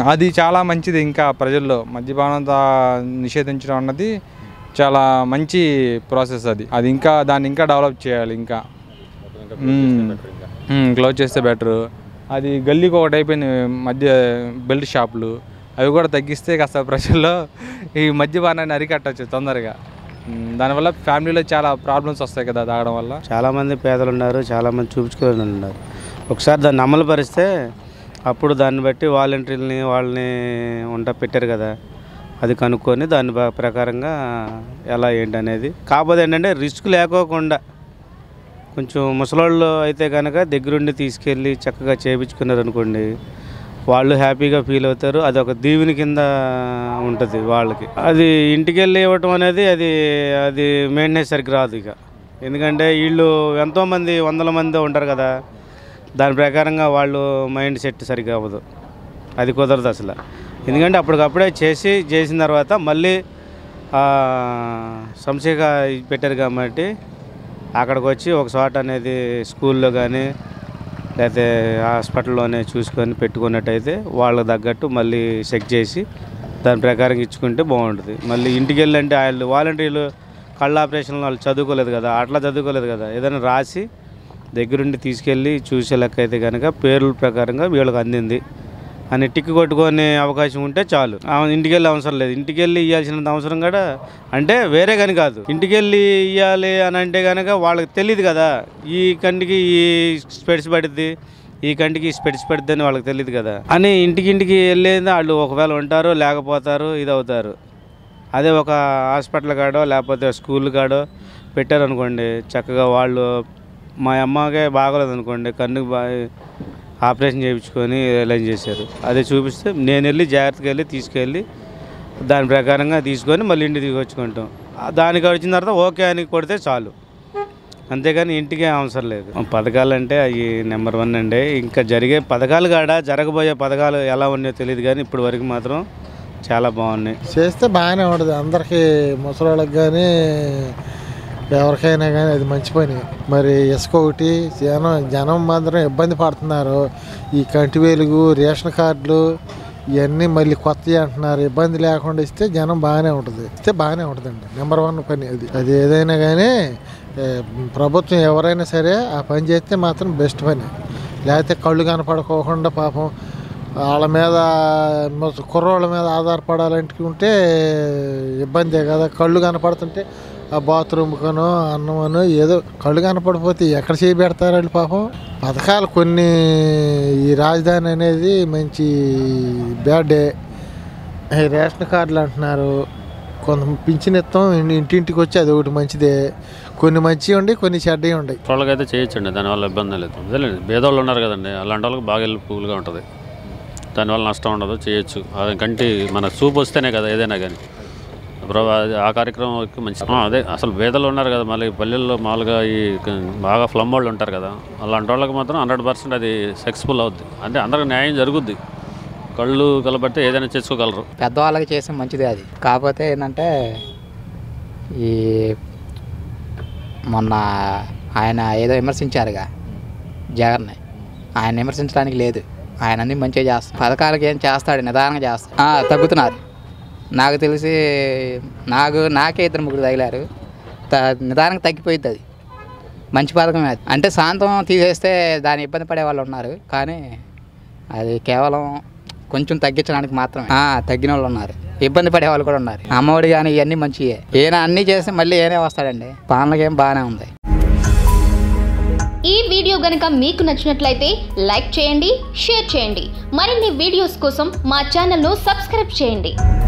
అది చాలా మంచిది ఇంకా ప్రజల్లో మద్యపానం తా- నిషేధించడం అన్నది చాలా మంచి ప్రాసెస్ అది అది ఇంకా దాన్ని ఇంకా డెవలప్ చేయాలి ఇంకా క్లోజ్ చేస్తే బెటర్ అది గల్లీకి ఒకటి అయిపోయింది మధ్య బెల్ట్ షాపులు అవి కూడా తగ్గిస్తే కాస్త ప్రజల్లో ఈ మద్యపానాన్ని అరికట్టచ్చు తొందరగా ఉమ్, దానివల్ల ఫ్యామిలీలో చాలా ప్రాబ్లమ్స్ వస్తాయి కదా తాగడం వల్ల చాలామంది పేదలు ఉన్నారు చాలామంది చూపించుకోవాలి ఉన్నారు ఒకసారి దాన్ని అమలు పరిస్తే అప్పుడు దాన్ని బట్టి వాలంటీర్ని వాళ్ళని ఉంట పెట్టారు కదా అది కనుక్కొని దాని ప్ర- ప్రకారంగా ఎలా ఏంటి అనేది కాకపోతే ఏంటంటే రిస్క్ లేకోకుండా కొంచెం ముసలోళ్ళు అయితే కనుక దగ్గరుండి తీసుకెళ్ళి చక్కగా చేయించుకున్నారు అనుకోండి వాళ్ళు హ్యాపీగా ఫీల్ అవుతారు అది ఒక దీవెని కింద ఉంటుంది వాళ్ళకి అది ఇంటికి వెళ్ళి ఇవ్వటం అనేది అది అది మెయింటెనెన్స్ సరిగ్గా రాదు ఇక ఎందుకంటే వీళ్ళు ఎంతోమంది వందల మంది ఉంటారు కదా దాని ప్రకారంగా వాళ్ళు మైండ్ సెట్ సరిగ్గా అవ్వదు అది కుదరదు అసలు ఎందుకంటే అప్పటికప్పుడే చేసి చేసిన తర్వాత మళ్ళీ ఆ, సంశయగా పెట్టారు కాబట్టి అక్కడికి వచ్చి ఒక చోట అనేది స్కూల్లో కానీ లేకపోతే హాస్పిటల్లోనే చూసుకొని పెట్టుకున్నట్టయితే వాళ్ళకి తగ్గట్టు మళ్ళీ చెక్ చేసి దాని ప్రకారం ఇచ్చుకుంటే బాగుంటుంది మళ్ళీ ఇంటికి వెళ్ళంటే వాళ్ళు వాలంటీర్లు కళ్ళ ఆపరేషన్లు వాళ్ళు చదువుకోలేదు కదా అట్లా చదువుకోలేదు కదా ఏదైనా రాసి దగ్గరుండి తీసుకెళ్ళి చూసే లెక్క అయితే కనుక పేర్ల ప్రకారంగా వీళ్ళకి అందింది అని టిక్ కొట్టుకునే అవకాశం ఉంటే చాలు ఆ ఇంటికి వెళ్ళే అవసరం లేదు ఇంటికి వెళ్ళి ఇవ్వాల్సినంత అవసరం కూడా అంటే వేరే కానీ కాదు ఇంటికి వెళ్ళి ఇవ్వాలి అని అంటే కనుక వాళ్ళకి తెలియదు కదా ఈ కంటికి ఈ స్పెడ్స్ పడుద్ది ఈ కంటికి ఈ స్పెడ్స్ పడుద్ది అని వాళ్ళకి తెలియదు కదా అని ఇంటికి ఇంటికి వెళ్ళేది వాళ్ళు ఒకవేళ ఉంటారు లేకపోతారు ఇది అవుతారు అదే ఒక హాస్పిటల్ కాడో లేకపోతే స్కూల్ కాడో పెట్టారనుకోండి చక్కగా వాళ్ళు మా అమ్మకే బాగోలేదు అనుకోండి కన్నుకు బాగా ఆపరేషన్ చేయించుకొని లైన్ చేశారు అదే చూపిస్తే నేను వెళ్ళి జాగ్రత్తగా వెళ్ళి తీసుకెళ్ళి దాని ప్రకారంగా తీసుకొని మళ్ళీ ఇంటికి తీసుకొచ్చుకుంటాం ఆ దానికి వచ్చిన తర్వాత ఓకే అని కొడితే చాలు అంతేగాని ఇంటికి అవసరం లేదు పథకాలు అంటే అవి నెంబర్ వన్ అండి ఇంకా జరిగే పథకాలు కాడ జరగబోయే పథకాలు ఎలా ఉన్నాయో తెలియదు కానీ ఇప్పటి వరకు మాత్రం చాలా బాగున్నాయి చేస్తే బాగానే ఉంటుంది అందరికీ ముసలోళ్ళకి కానీ ఎవరికైనా కానీ అది మంచి పని మరి ఇసుక ఒకటి జనం జనం మాత్రం ఇబ్బంది పడుతున్నారు ఈ కంటి వెలుగు రేషన్ కార్డులు ఇవన్నీ మళ్ళీ కొత్తవి అంటున్నారు ఇబ్బంది లేకుండా ఇస్తే జనం బాగానే ఉంటుంది ఇస్తే బాగానే ఉంటుందండి నెంబర్ వన్ పని అది అది ఏదైనా కానీ ఏ, ప్రభుత్వం ఎవరైనా సరే ఆ పని చేస్తే మాత్రం బెస్ట్ పని లేకపోతే కళ్ళు కనపడుకోకుండా పాపం వాళ్ళ మీద మొత్తం కుర్రోళ్ళ మీద ఆధారపడాలంటే ఇబ్బందే కదా కళ్ళు కనపడుతుంటే ఆ బాత్రూమ్ కనో అన్నమనో ఏదో కళ్ళు కనపడిపోతే ఎక్కడ చేయి పెడతారు వాళ్ళు పాపం పథకాలు కొన్ని ఈ రాజధాని అనేది మంచి బ్యాడ్ డే ఈ రేషన్ కార్డులు అంటున్నారు కొంత పింఛన్ ఇస్తాం ఇంటింటికి వచ్చి అది ఒకటి మంచిదే కొన్ని మంచివి ఉండి కొన్ని చెడ్డవి ఉంటాయి వాళ్ళకైతే చేయొచ్చండి దానివల్ల ఇబ్బంది లేదు అదేలేండి భేదవాళ్ళు ఉన్నారు కదండి అలాంటి వాళ్ళకి బాగా హెల్ప్ఫుల్గా ఉంటుంది దానివల్ల నష్టం ఉండదు చేయొచ్చు అది కంటి మన చూపు వస్తేనే కదా ఏదైనా కానీ ప్రభు అది ఆ కార్యక్రమంకి మంచి ఆ, అదే అసలు భేదలు ఉన్నారు కదా మళ్ళీ పల్లెల్లో మామూలుగా ఈ క- బాగా ఫ్లమ్ వాళ్ళు ఉంటారు కదా అలాంటి వాళ్ళకి మాత్రం హండ్రెడ్ పర్సెంట్ అది సక్సెస్ఫుల్ అవుద్ది అంటే అందరికి న్యాయం జరుగుద్ది కళ్ళు కలబడితే ఏదైనా చేసుకోగలరు పెద్దవాళ్ళకి చేస్తే మంచిదే అది కాకపోతే ఏంటంటే ఈ మొన్న ఆయన ఏదో విమర్శించారుగా జగన్ని ఆయన విమర్శించడానికి లేదు ఆయన అన్ని మంచిగా చేస్తాడు పథకాలకి ఏం చేస్తాడు నిదానంగా చేస్తాడు ఆ, తగ్గుతున్నారు నాకు తెలిసి నాకు నాకే ఇద్దరు ముగ్గురు తగిలారు త నిదానంగా తగ్గిపోయింది అది మంచి పథకమే అది అంటే శాంతం తీసేస్తే దాని ఇబ్బంది పడే వాళ్ళు ఉన్నారు కానీ అది కేవలం కొంచెం తగ్గించడానికి మాత్రమే ఆ, తగ్గిన వాళ్ళు ఉన్నారు ఇబ్బంది పడే వాళ్ళు కూడా ఉన్నారు అమ్మఒడి కానీ ఇవన్నీ మంచివే ఈయన అన్నీ చేస్తే మళ్ళీ ఏనే వస్తాడండి పాలనకేం బాగానే ఉంది ఈ వీడియో గనుక మీకు నచ్చినట్లయితే లైక్ చేయండి షేర్ చేయండి మరిన్ని వీడియోస్ కోసం మా ఛానల్ను సబ్స్క్రైబ్ చేయండి